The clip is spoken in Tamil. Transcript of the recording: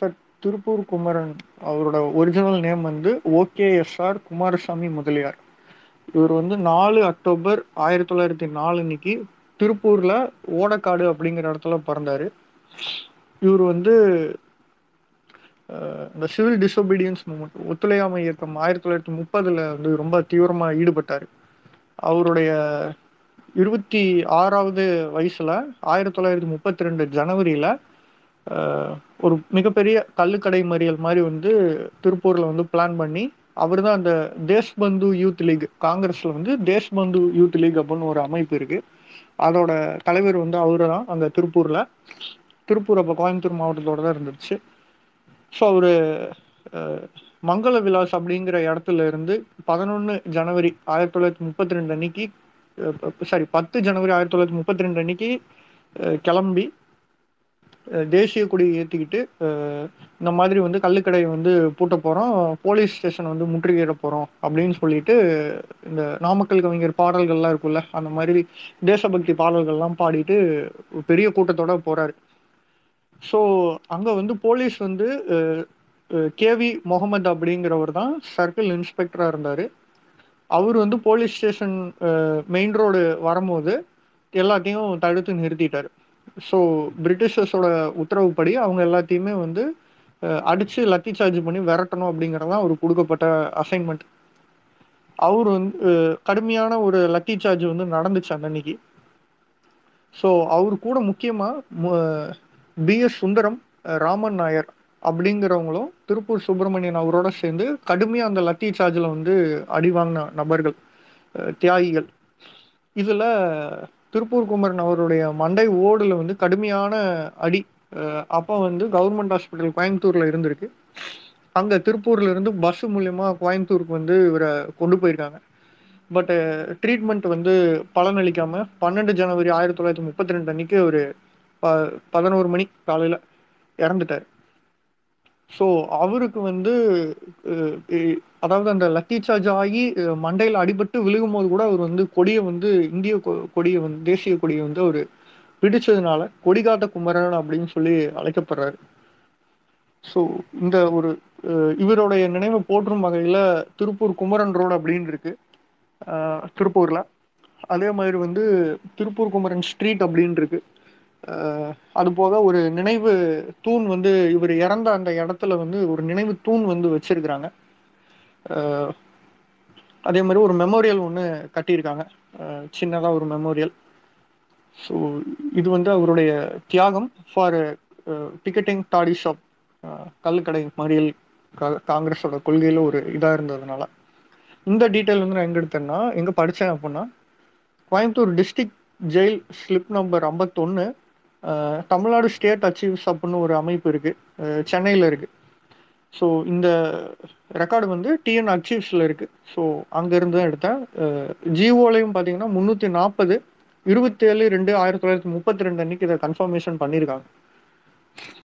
சார் திருப்பூர் குமரன் அவரோட ஒரிஜினல் நேம் வந்து okay S R Kumaraswamy Mudaliar இவர் வந்து நாலு அக்டோபர் ஆயிரத்தி தொள்ளாயிரத்தி நாலு அன்னைக்கு திருப்பூர்ல ஓடக்காடு அப்படிங்கிற இடத்துல பிறந்தாரு இவர் வந்து அஹ், இந்த சிவில் டிசோபீடியன்ஸ் மூமெண்ட் ஒத்துழையாமை இயக்கம் ஆயிரத்தி தொள்ளாயிரத்தி முப்பதுல வந்து ரொம்ப தீவிரமா ஈடுபட்டார் அவருடைய இருபத்தி ஆறாவது வயசுல ஆயிரத்தி தொள்ளாயிரத்தி முப்பத்தி ரெண்டு ஜனவரியில அஹ், ஒரு மிகப்பெரிய கள்ளுக்கடை மறியல் மாதிரி வந்து திருப்பூர்ல வந்து பிளான் பண்ணி அவர் தான் அந்த தேஷ்பந்து யூத் லீக் காங்கிரஸ்ல வந்து தேஷ்பந்து யூத் லீக் அப்படின்னு ஒரு அமைப்பு இருக்கு அதோட தலைவர் வந்து அவரு தான் அங்க திருப்பூர்ல திருப்பூர் அப்போ கோயம்புத்தூர் மாவட்டத்தோட தான் இருந்துச்சு ஸோ அவரு அஹ், மங்கள விலாஸ் அப்படிங்கிற இடத்துல இருந்து பதினொன்று ஜனவரி ஆயிரத்தி தொள்ளாயிரத்தி முப்பத்தி ரெண்டு அன்னைக்கு சாரி பத்து ஜனவரி ஆயிரத்தி தொள்ளாயிரத்தி முப்பத்தி ரெண்டு அன்னைக்கு அஹ், கிளம்பி அஹ், தேசிய கொடி ஏற்றிக்கிட்டு இந்த மாதிரி வந்து கள்ளுக்கடையை வந்து பூட்ட போகிறோம் போலீஸ் ஸ்டேஷனை வந்து முற்றுகையிட போகிறோம் அப்படின்னு சொல்லிட்டு இந்த நாமக்கல் கவிஞர் பாடல்கள்லாம் இருக்குல்ல அந்த மாதிரி தேசபக்தி பாடல்கள்லாம் பாடிட்டு ஒரு பெரிய கூட்டத்தோட போறாரு ஸோ அங்கே வந்து போலீஸ் வந்து கேவி முகமது அப்படிங்கிறவர் தான் சர்க்கிள் இன்ஸ்பெக்டராக இருந்தார் அவர் வந்து போலீஸ் ஸ்டேஷன் மெயின் ரோடு வரும்போது எல்லாத்தையும் தடுத்து நிறுத்திட்டார் ஸோ பிரிட்டிஷர்ஸோட உத்தரவுப்படி அவங்க எல்லாத்தையுமே வந்து அஹ், அடிச்சு லத்தி சார்ஜ் பண்ணி விரட்டணும் அப்படிங்கிறது தான் அவருக்கு கொடுக்கப்பட்ட அசைன்மெண்ட் அவர் வந்து அஹ், கடுமையான ஒரு லத்தி சார்ஜ் வந்து நடந்துச்சு அந்த அன்னைக்கு ஸோ அவர் கூட முக்கியமாக பிஎஸ் சுந்தரம் அஹ், ராமன் நாயர் அப்படிங்கிறவங்களும் திருப்பூர் சுப்பிரமணியன் அவரோட சேர்ந்து கடுமையாக அந்த லத்தி சார்ஜில் வந்து அடி வாங்கின நபர்கள் அஹ், தியாகிகள் இதில் திருப்பூர் குமரன் அவருடைய மண்டை ஓடுல வந்து கடுமையான அடி அஹ், அப்போ வந்து கவர்மெண்ட் ஹாஸ்பிட்டல் கோயம்புத்தூரில் இருந்திருக்கு அங்கே திருப்பூர்ல இருந்து பஸ் மூலயமா கோயம்புத்தூருக்கு வந்து இவரை கொண்டு போயிருக்காங்க பட் ட்ரீட்மெண்ட் வந்து பலனளிக்காம பன்னெண்டு ஜனவரி ஆயிரத்தி தொள்ளாயிரத்தி முப்பத்தி ரெண்டு அன்னைக்கு ஒரு ப பதினோரு மணி காலையில் இறந்துட்டார் ஸோ அவருக்கு வந்து அஹ், அஹ், அதாவது அந்த லத்தி சார்ஜ் ஆகி அஹ், மண்டையில அடிபட்டு விழுகும் போது கூட அவர் வந்து கொடியை வந்து இந்திய கொ- கொடியை வந்து தேசிய கொடியை வந்து அவர் பிடிச்சதுனால கொடிகாத்த குமரன் அப்படின்னு சொல்லி அழைக்கப்படுறாரு ஸோ இந்த ஒரு அஹ், இவருடைய நினைவை போற்றும் வகையில் திருப்பூர் குமரன் ரோடு அப்படின்னு இருக்கு அஹ், திருப்பூர்ல அதே மாதிரி வந்து திருப்பூர் குமரன் ஸ்ட்ரீட் அப்படின்னு இருக்கு அஹ், அது போக ஒரு நினைவு தூண் வந்து இவர் இறந்த அந்த இடத்துல வந்து ஒரு நினைவு தூண் வந்து வச்சிருக்கிறாங்க அஹ், அதே மாதிரி ஒரு மெமோரியல் ஒன்று கட்டியிருக்காங்க சின்னதாக ஒரு மெமோரியல் ஸோ இது வந்து அவருடைய தியாகம் ஃபார் டிக்கெட்டிங் டாடி ஷாப் கள்ளுக்கடை மறியல் கா- காங்கிரஸோட கொள்கையில் ஒரு இதாக இருந்ததுனால இந்த டீட்டெயில் வந்து நான் எங்கே எடுத்தேன்னா எங்கே படித்தேன் அப்படின்னா Coimbatore district jail slip number ஐம்பத்தொன்று தமிழ்நாடு ஸ்டேட் அச்சீவ்ஸ் அப்படின்னு ஒரு அமைப்பு இருக்குது சென்னையில் இருக்குது ஸோ இந்த ரெக்கார்டு வந்து டிஎன் அச்சீவ்ஸில் இருக்குது ஸோ அங்கேருந்து தான் எடுத்தேன் ஜிஓலையும் பார்த்தீங்கன்னா முந்நூற்றி நாற்பது இருபத்தேழு ரெண்டு ஆயிரத்தி தொள்ளாயிரத்தி முப்பத்தி ரெண்டு அன்னைக்கு இதை கன்ஃபர்மேஷன் பண்ணியிருக்காங்க